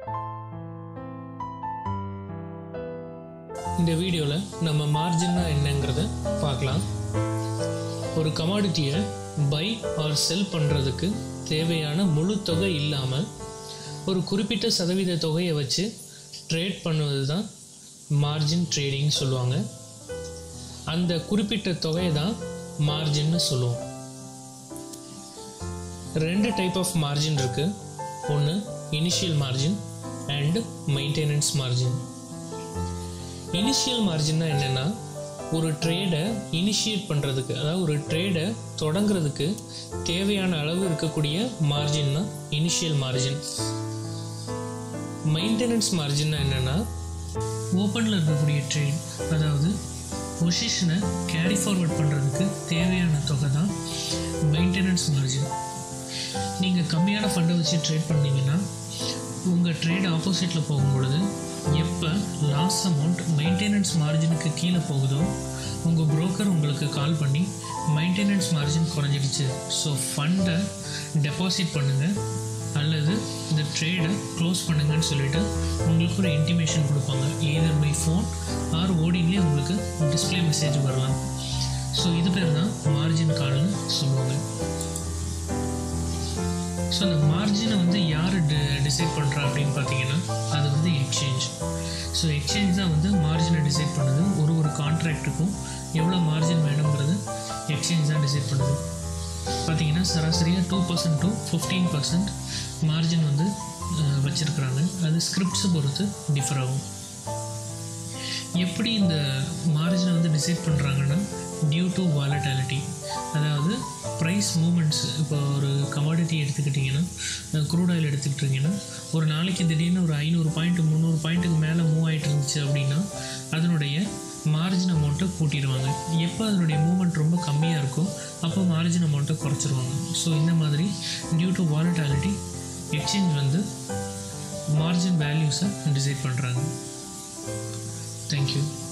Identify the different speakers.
Speaker 1: இந்த வீடியோவில் நம்ம மார்ஜின்னா என்னங்கிறத பார்க்கலாம் ஒரு கமாடிட்டியை பை ஆர் செல் பண்ணுறதுக்கு தேவையான முழு தொகை இல்லாமல் ஒரு குறிப்பிட்ட சதவீத தொகையை வச்சு ட்ரேட் பண்ணுவது தான் மார்ஜின் ட்ரேடிங் சொல்லுவாங்க அந்த குறிப்பிட்ட தொகையை தான் மார்ஜின்னு சொல்லுவோம் ரெண்டு டைப் ஆஃப் மார்ஜின் இருக்குது ஒன்று initial margin and maintenance margin initial மார்ஜின்னா என்னென்னா ஒரு ட்ரேடை இனிஷியேட் பண்ணுறதுக்கு அதாவது ஒரு ட்ரேடை தொடங்குறதுக்கு தேவையான அளவு இருக்கக்கூடிய மார்ஜின் தான் இனிஷியல் மார்ஜின் மெயின்டெனன்ஸ் மார்ஜின்னா என்னென்னா ஓப்பனில் இருக்கக்கூடிய ட்ரேட் அதாவது பொசிஷனை கேரி ஃபார்வர்ட் பண்ணுறதுக்கு தேவையான தொகை தான் மெயின்டெனன்ஸ் மார்ஜின் நீங்கள் கம்மியான ஃபண்டை வச்சு ட்ரேட் பண்ணீங்கன்னா உங்கள் ட்ரேட் ஆப்போசிட்டில் போகும்பொழுது எப்போ லாஸ் அமௌண்ட் மெயின்டெனன்ஸ் மார்ஜினுக்கு கீழே போகுதோ உங்கள் புரோக்கர் உங்களுக்கு கால் பண்ணி மெயின்டெனன்ஸ் மார்ஜின் குறைஞ்சிடுச்சு ஸோ ஃபண்டை டெபாசிட் பண்ணுங்கள் அல்லது இந்த ட்ரேடை க்ளோஸ் பண்ணுங்கன்னு சொல்லிட்டு உங்களுக்கு ஒரு இன்டிமேஷன் கொடுப்பாங்க எய்தர் பை ஃபோன் ஆர் ஓடிங்லேயே உங்களுக்கு டிஸ்பிளே மெசேஜ் வரலாம் ஸோ இது பேர் தான் மார்ஜின் கால்னு சொல்லுவாங்க ஸோ அந்த மார்ஜினை வந்து யார் டி டிசைட் பண்ணுறா அப்படின்னு பார்த்தீங்கன்னா அது வந்து எக்ஸ்சேஞ்ச் ஸோ எக்ஸ்சேஞ்ச் தான் வந்து மார்ஜினை டிசைட் பண்ணுது ஒரு ஒரு கான்ட்ராக்ட்டுக்கும் எவ்வளோ மார்ஜின் வேணுங்கிறது எக்ஸ்சேஞ்ச் தான் டிசைட் பண்ணுது பார்த்தீங்கன்னா சராசரியாக two percent to fifteen percent margin வந்து வச்சுருக்குறாங்க அது ஸ்கிரிப்ட்ஸை பொறுத்து டிஃபர் ஆகும் எப்படி இந்த மார்ஜினை வந்து டிசைட் பண்ணுறாங்கன்னா டியூ டு வாலட்டாலிட்டி அதாவது ப்ரைஸ் மூமெண்ட்ஸ் இப்போ ஒரு கமாடிட்டி எடுத்துக்கிட்டிங்கன்னா க்ரூட் ஆயில் எடுத்துக்கிட்டிங்கன்னா ஒரு நாளைக்கு திடீர்னு ஒரு ஐநூறு பாயிண்ட் முந்நூறு பாயிண்ட்டுக்கு மேலே மூவ் ஆகிட்டு இருந்துச்சு அப்படின்னா அதனுடைய மார்ஜின் அமௌண்ட்டை கூட்டிடுவாங்க எப்போ அதனுடைய மூமெண்ட் ரொம்ப கம்மியாக இருக்கோ அப்போ மார்ஜின் அமௌண்ட்டை குறைச்சிருவாங்க ஸோ இந்த மாதிரி டியூ டு வாலட்டாலிட்டி எக்ஸ்சேஞ்ச் வந்து மார்ஜின் வேல்யூஸை டிசைட் பண்ணுறாங்க தேங்க்யூ